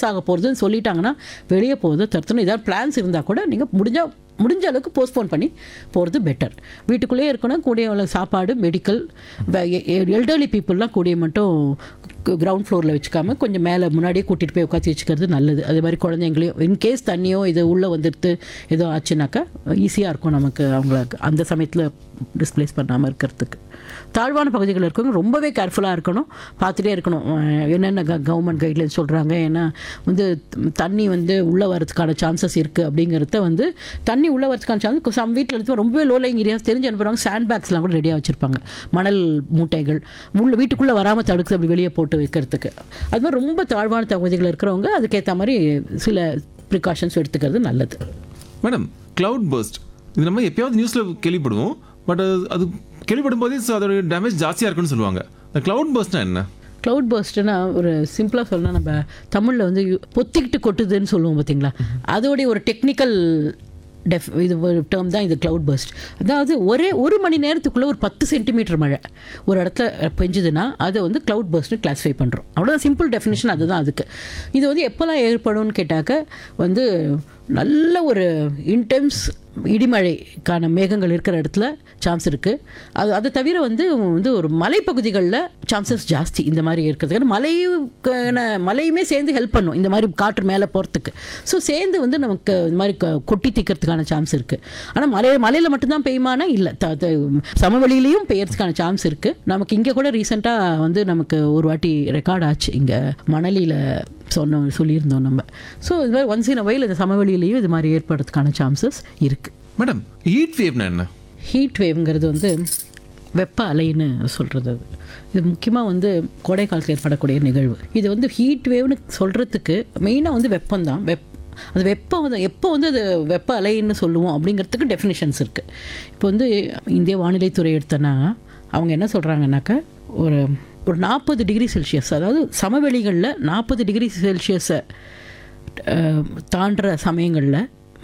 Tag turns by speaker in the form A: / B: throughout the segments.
A: pass ஆக போகிறதுன்னு சொல்லிட்டாங்கன்னா வெளியே போகிறது தடுத்தணும் ஏதாவது பிளான்ஸ் இருந்தால் கூட நீங்கள் முடிஞ்சால் முடிஞ்ச அளவுக்கு போஸ்ட்போன் பண்ணி போகிறது பெட்டர் வீட்டுக்குள்ளேயே இருக்கணும் கூடிய அளவு சாப்பாடு மெடிக்கல் எல்டர்லி பீப்புளெலாம் கூடிய மட்டும் கிரவுண்ட் ஃப்ளோரில் வச்சுக்காம கொஞ்சம் மேலே முன்னாடியே கூட்டிகிட்டு போய் உட்காந்து வச்சுக்கிறது நல்லது அதே மாதிரி குழந்தைங்களையும் இன்கேஸ் தண்ணியோ இது உள்ளே வந்துடுத்து ஏதோ ஆச்சுனாக்கா ஈஸியாக இருக்கும் நமக்கு அவங்களுக்கு அந்த சமயத்தில் டிஸ்ப்ளேஸ் பண்ணாமல் இருக்கிறதுக்கு தாழ்வான பகுதிகளில் இருக்கவங்க ரொம்பவே கேர்ஃபுல்லாக இருக்கணும் பார்த்துட்டே இருக்கணும் அஹ் என்னென்ன க கவர்மெண்ட் கைட்லைன்ஸ் சொல்கிறாங்க ஏன்னா வந்து தண்ணி வந்து உள்ளே வரதுக்கான சான்சஸ் இருக்குது அப்படிங்கிறத வந்து தண்ணி உள்ளே வரதுக்கான சான்ஸ் சம் வீட்டில் எடுத்து ரொம்பவே லோ லைங் ஏரியாஸ் தெரிஞ்சு அனுப்புகிறாங்க சாண்ட் பேக்ஸ்லாம் கூட ரெடியாக வச்சுருப்பாங்க மணல் மூட்டைகள் உள்ள வீட்டுக்குள்ளே வராமல் தடுக்குது அப்படி வெளியே போட்டு வைக்கிறதுக்கு அது மாதிரி ரொம்ப தாழ்வான பகுதிகளில் இருக்கிறவங்க அதுக்கேற்ற மாதிரி சில ப்ரிகாஷன்ஸ் எடுத்துக்கிறது நல்லது
B: மேடம் கிளவுட் பர்ஸ்ட் இது நம்ம எப்பயாவது நியூஸில் கேள்விப்படுவோம் பட் அது கேள்விப்படும் போதே அதோட டேமேஜ் ஜாஸ்தியாக இருக்குன்னு சொல்லுவாங்க இந்த கிளவுட் பர்ஸ்ட்னா என்ன
A: க்ளவுட் பர்ஸ்ட்னா ஒரு சிம்பிளாக சொல்லணும்னா நம்ம தமிழில் வந்து யு- பொத்திக்கிட்டு கொட்டுதுன்னு சொல்லுவோம் பார்த்தீங்களா அதோடைய ஒரு டெக்னிக்கல் டெஃப் இது ஒரு டேர்ம் தான் இது க்ளவுட் பர்ஸ்ட் அதாவது ஒரே ஒரு மணி நேரத்துக்குள்ளே ஒரு பத்து சென்டிமீட்டர் மழை ஒரு இடத்துல பெஞ்சுதுன்னா அதை வந்து க்ளவுட் பர்ஸ்ட்னு கிளாஸிஃபை பண்ணுறோம் அவ்வளோதான் சிம்பிள் டெஃபினேஷன் அதுதான் அதுக்கு இது வந்து எப்போல்லாம் ஏற்படும்னு கேட்டாக்க வந்து நல்ல ஒரு இன்டென்ஸ் இடிமழைக்கான மேகங்கள் இருக்கிற இடத்துல சான்ஸ் இருக்குது அது அதை தவிர வந்து வந்து ஒரு மலைப்பகுதிகளில் சான்சஸ் ஜாஸ்தி இந்த மாதிரி இருக்கிறதுக்கு ஏன்னா மலையுக்கான மலையுமே சேர்ந்து ஹெல்ப் பண்ணும் இந்த மாதிரி காற்று மேலே போகிறதுக்கு ஸோ சேர்ந்து வந்து நமக்கு இந்த மாதிரி க- கொட்டி தீக்கிறதுக்கான சான்ஸ் இருக்குது ஆனால் மலை மலையில் மட்டும்தான் பெய்யுமானா இல்லை த த- சமவெளியிலையும் பெய்யறதுக்கான சான்ஸ் இருக்குது நமக்கு இங்கே கூட ரீசெண்டாக வந்து நமக்கு ஒரு வாட்டி ரெக்கார்ட் ஆச்சு இங்கே மணலியில் சொன்னோம் சொல்லியிருந்தோம் நம்ம ஸோ இது மாதிரி ஒன்ஸ் இன் வயல் இந்த சமவெளியிலையும் இது மாதிரி ஏற்படுறதுக்கான சான்சஸ் இருக்குது
B: மேடம் ஹீட் வேவ்னா என்ன
A: ஹீட் வேவ்ங்கிறது வந்து வெப்ப அலைன்னு சொல்கிறது அது இது முக்கியமாக வந்து கோடை காலத்தில் ஏற்படக்கூடிய நிகழ்வு இது வந்து ஹீட் வேவ்னு சொல்கிறதுக்கு மெயினாக வந்து வெப்பம்தான் வெப் அது வெப்பம் வந்து எப்போ வந்து அது வெப்ப அலைன்னு சொல்லுவோம் அப்படிங்கிறதுக்கு டெஃபினிஷன்ஸ் இருக்குது இப்போ வந்து இந்திய வானிலைத்துறை எடுத்தனா அவங்க என்ன சொல்கிறாங்கன்னாக்கா ஒரு ஒரு நாற்பது டிகிரி செல்சியஸ் அதாவது சமவெளிகளில் நாற்பது டிகிரி செல்சியஸை அஹ், தாண்டுற சமயங்களில்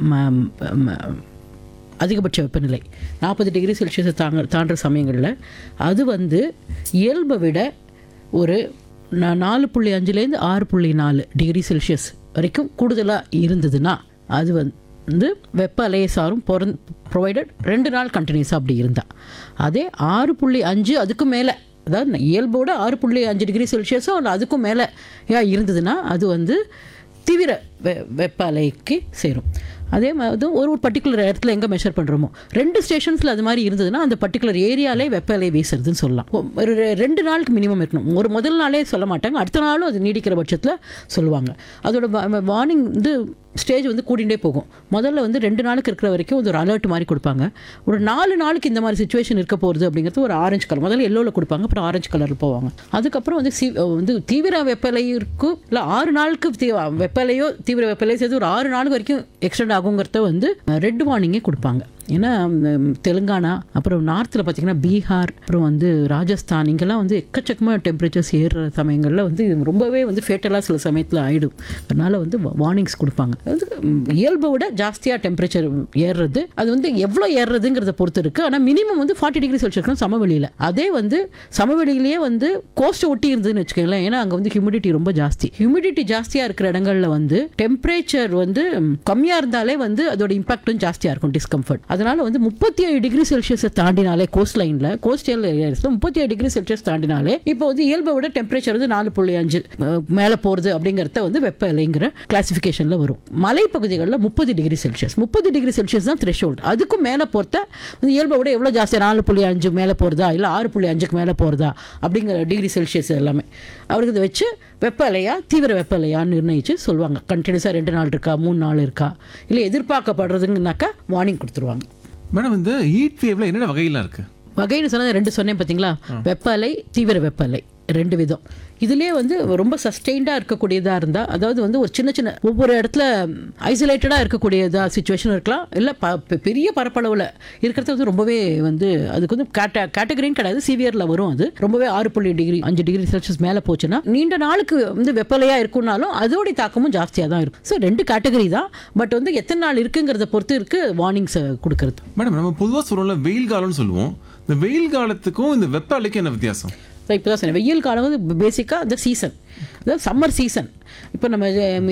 A: ம- ம- அதிகபட்ச வெப்பநிலை நாற்பது டிகிரி செல்சியஸை தாங்க தாண்டுற சமயங்களில் அது வந்து இயல்பை விட ஒரு நா- நாலு புள்ளி அஞ்சுலேருந்து ஆறு புள்ளி நாலு டிகிரி செல்சியஸ் வரைக்கும் கூடுதலாக இருந்ததுன்னா அது வந்து வெப்ப அலையை சாரும் பொறந் ப்ரொவைடட் ரெண்டு நாள் கண்டினியூஸாக அப்படி இருந்தால் அதே ஆறு புள்ளி அஞ்சு அதுக்கு மேலே அதாவது இயல்போட ஆறு புள்ளி அஞ்சு டிகிரி செல்சியஸோ இல்லை அதுக்கும் மேலே இருந்ததுன்னா அது வந்து தீவிர வெ வெப்ப அலைக்கு சேரும் அதே மாதிரி ஒரு ஒரு பர்டிகுலர் இடத்துல எங்கே மெஷர் பண்ணுறோமோ ரெண்டு ஸ்டேஷன்ஸில் அது மாதிரி இருந்ததுன்னா அந்த பர்டிகுலர் ஏரியாலே வெப்ப அலை வீசுறதுன்னு சொல்லலாம் ஒ- ஒரு ரெ- ரெண்டு நாளுக்கு மினிமம் இருக்கணும் ஒரு முதல் நாளே சொல்ல மாட்டாங்க அடுத்த நாளும் அது நீடிக்கிற பட்சத்தில் சொல்லுவாங்க அதோட வார்னிங் வந்து ஸ்டேஜ் வந்து கூடிண்டே போகும் முதல்ல வந்து ரெண்டு நாளுக்கு இருக்கிற வரைக்கும் இது ஒரு அலர்ட் மாதிரி கொடுப்பாங்க ஒரு நாலு நாளுக்கு இந்த மாதிரி சுச்சுவேஷன் இருக்க போகிறது அப்படிங்கிறது ஒரு ஆரஞ்சு கலர் முதல்ல எல்லோவில் கொடுப்பாங்க அப்புறம் ஆரஞ்சு கலரில் போவாங்க அதுக்கப்புறம் வந்து சி- வந்து தீவிர வெப்பலை இருக்கும் இல்லை ஆறு நாளுக்கு தீ- வெப்பலையோ தீவிர வெப்பலையோ சேர்த்து ஒரு ஆறு நாள் வரைக்கும் எக்ஸ்டெண்ட் ஆகுங்கிறத வந்து ரெட் வார்னிங்கே கொடுப்பாங்க ஏன்னா ம், தெலுங்கானா அப்புறம் நார்த்தில் பார்த்தீங்கன்னா பீகார் அப்புறம் வந்து ராஜஸ்தான் இங்கெல்லாம் வந்து எக்கச்சக்கமாக டெம்பரேச்சர்ஸ் ஏறுற சமயங்களில் வந்து இது ரொம்பவே வந்து ஃபேட்டலாக சில சமயத்தில் ஆகிடும் அதனால் வந்து வார்னிங்ஸ் கொடுப்பாங்க அது வந்து ம், இயல்பை விட ஜாஸ்தியாக டெம்பரேச்சர் ஏறுறது அது வந்து எவ்வளோ ஏறுறதுங்கிறத பொறுத்து இருக்குது ஆனால் மினிமம் வந்து ஃபார்ட்டி டிகிரி செல்சியஸ் சமவெளியில் அதே வந்து சமவெளியிலேயே வந்து கோஸ்ட்டை ஒட்டி இருந்ததுன்னு வச்சுக்கோங்களேன் ஏன்னா அங்கே வந்து ஹியூமிடிட்டி ரொம்ப ஜாஸ்தி ஹியூமிடிட்டி ஜாஸ்தியாக இருக்கிற இடங்கள்ல வந்து டெம்பரேச்சர் வந்து கம்மியாக இருந்தாலே வந்து அதோட இம்பாக்டும் ஜாஸ்தியாக இருக்கும் டிஸ்கம்ஃபர்ட் அதனால வந்து முப்பத்தி ஏழு டிகிரி செல்சியஸை தாண்டினாலே கோஸ்ட் லைனில் கோஸ்டல் ஏரியாஸில் முப்பத்தி ஏழு டிகிரி செல்சியஸ் தாண்டினாலே இப்போ வந்து இயல்பை விட டெம்பரேச்சர் வந்து நாலு புள்ளி அஞ்சு மேலே போகிறது அப்படிங்கிறத வந்து வெப்ப அலைங்கிற கிளாசிஃபிகேஷனில் வரும் மலைப்பகுதிகளில் முப்பது டிகிரி செல்சியஸ் முப்பது டிகிரி செல்சியஸ் தான் த்ரெஷோல்டு அதுக்கும் மேலே போகிறத வந்து இயல்பை விட எவ்வளோ ஜாஸ்தியாக நாலு புள்ளி அஞ்சு மேலே போகிறதா இல்லை ஆறு புள்ளி அஞ்சுக்கு மேலே போகிறதா அப்படிங்கிற டிகிரி செல்சியஸ் எல்லாமே அவருக்கு இதை வச்சு வெப்ப அலையா தீவிர வெப்ப அலையான்னு நிர்ணயிச்சு சொல்லுவாங்க கண்டினியூஸாக ரெண்டு நாள் இருக்கா மூணு நாள் இருக்கா இல்லை எதிர்பார்க்கப்படுறதுங்கனாக்கா வார்னிங் கொடுத்துருவாங்க
B: மேடம் இந்த ஹீட் வேவ்ல என்னென்ன வகையெல்லாம் இருக்கு
A: வகைன்னு சொன்னது ரெண்டு சொன்னேன் பார்த்தீங்களா வெப்ப அலை தீவிர வெப்ப அலை ரெண்டு விதம் இதுலேயே வந்து ரொம்ப சஸ்டெயின்டாக இருக்கக்கூடியதாக இருந்தால் அதாவது வந்து ஒரு சின்ன சின்ன ஒவ்வொரு இடத்துல ஐசோலேட்டடாக இருக்கக்கூடியதா சுச்சுவேஷன் இருக்கலாம் இல்லை ப பெ- பெரிய பரப்பளவில் இருக்கிறது வந்து ரொம்பவே வந்து அதுக்கு வந்து கேட்ட கேட்டகரின்னு கிடையாது சிவியரில் வரும் அது ரொம்பவே ஆறு புள்ளி டிகிரி அஞ்சு டிகிரி செல்சியஸ் மேலே போச்சுன்னா நீண்ட நாளுக்கு வந்து வெப்பலையாக இருக்கும்னாலும் அதோடைய தாக்கமும் ஜாஸ்தியாக தான் இருக்கும் ஸோ ரெண்டு கேட்டகரி தான் பட் வந்து எத்தனை நாள் இருக்குங்கிறத பொறுத்து இருக்கு வார்னிங்ஸை கொடுக்கறது
B: மேடம் நம்ம பொதுவாக சொல்றோம்ல வெயில் காலம்னு சொல்லுவோம் இந்த வெயில் காலத்துக்கும் இந்த வெப்ப அலைக்கும் என்ன வித்தியாசம்
A: இப்போ தான் சொன்னேன் வெயில் காலம் வந்து பேசிக்காக அந்த சீசன் அதாவது சம்மர் சீசன் இப்போ நம்ம